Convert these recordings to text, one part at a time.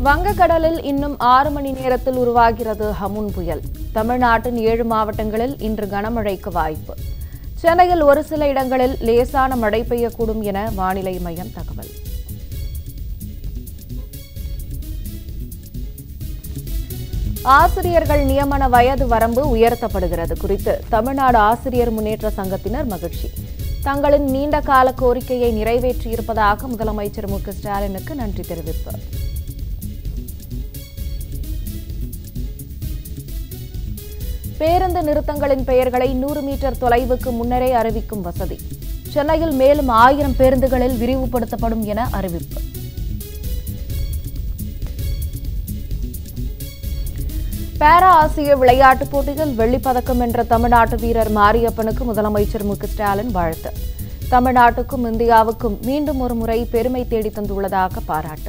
வங்கக்கடலில் இன்னும் ஆறு மணி நேரத்தில் உருவாகிறது ஹமுன் புயல் தமிழ்நாட்டின் ஏழு மாவட்டங்களில் இன்று கனமழைக்கு வாய்ப்பு சென்னையில் ஒரு சில இடங்களில் லேசான மழை பெய்யக்கூடும் என வானிலை மையம் தகவல் ஆசிரியர்கள் நியமன வயது வரம்பு உயர்த்தப்படுகிறது குறித்து தமிழ்நாடு ஆசிரியர் முன்னேற்ற சங்கத்தினர் மகிழ்ச்சி தங்களின் நீண்ட கால கோரிக்கையை நிறைவேற்றியிருப்பதாக முதலமைச்சர் மு க ஸ்டாலினுக்கு நன்றி தெரிவிப்பு பேருந்து நிறுத்தங்களின் பெயர்களை நூறு மீட்டர் தொலைவுக்கு முன்னரே அறிவிக்கும் வசதி சென்னையில் மேலும் ஆயிரம் பேருந்துகளில் விரிவுபடுத்தப்படும் என அறிவிப்பு பாரா ஆசிய விளையாட்டுப் போட்டியில் வெள்ளிப்பதக்கம் வென்ற தமிழ்நாட்டு வீரர் மாரியப்பனுக்கு முதலமைச்சர் மு க ஸ்டாலின் வாழ்த்து தமிழ்நாட்டுக்கும் இந்தியாவுக்கும் மீண்டும் ஒரு முறை பெருமை தேடி தந்துள்ளதாக பாராட்டு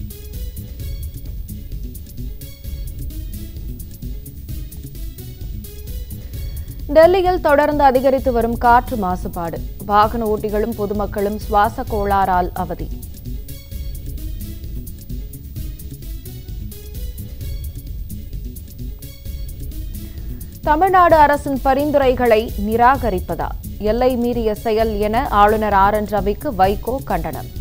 டெல்லியில் தொடர்ந்து அதிகரித்து வரும் காற்று மாசுபாடு வாகன ஓட்டிகளும் பொதுமக்களும் சுவாச கோளாறால் அவதி தமிழ்நாடு அரசின் பரிந்துரைகளை நிராகரிப்பதா எல்லை மீறிய செயல் என ஆளுநர் ஆர் என் ரவிக்கு வைகோ கண்டனம்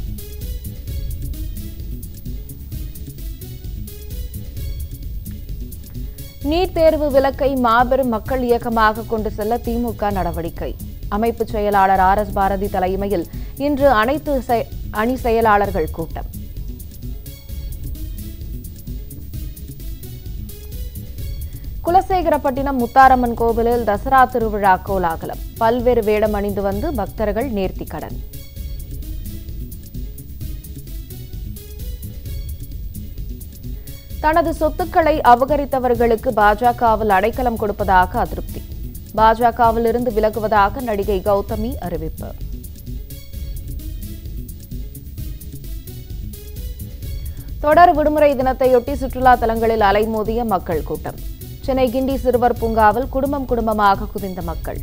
நீட் தேர்வு விலக்கை மாபெரும் மக்கள் இயக்கமாக கொண்டு செல்ல திமுக நடவடிக்கை அமைப்பு செயலாளர் ஆர் எஸ் பாரதி தலைமையில் இன்று அனைத்து செ- அணி செயலாளர்கள் கூட்டம் குலசேகரப்பட்டினம் முத்தாரம்மன் கோவிலில் தசரா திருவிழா கோலாகலம் பல்வேறு வேடம் அணிந்து வந்து பக்தர்கள் நேர்த்திக்கடன் தனது சொத்துக்களை அபகரித்தவர்களுக்கு பாஜகவில் அடைக்கலம் கொடுப்பதாக அதிருப்தி பாஜகவில் இருந்து விலகுவதாக நடிகை கௌதமி அறிவிப்பு தொடர் விடுமுறை தினத்தையொட்டி சுற்றுலா தலங்களில் அலைமோதிய மக்கள் கூட்டம் சென்னை கிண்டி சிறுவர் பூங்காவில் குடும்பம் குடும்பமாக குவிந்த மக்கள்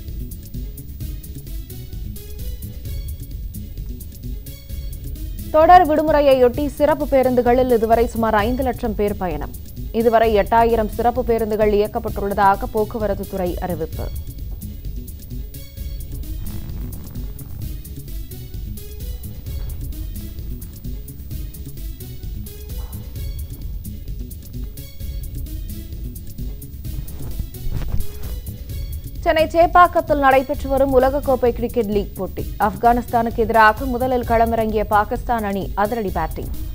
தொடர் விடுமுறையையொட்டி சிறப்பு பேருந்துகளில் இதுவரை சுமார் ஐந்து லட்சம் பேர் பயணம் இதுவரை எட்டாயிரம் சிறப்பு பேருந்துகள் இயக்கப்பட்டுள்ளதாக போக்குவரத்து துறை அறிவிப்பு சென்னை சேப்பாக்கத்தில் நடைபெற்று வரும் உலகக்கோப்பை கிரிக்கெட் லீக் போட்டி ஆப்கானிஸ்தானுக்கு எதிராக முதலில் களமிறங்கிய பாகிஸ்தான் அணி அதிரடி பேட்டிங்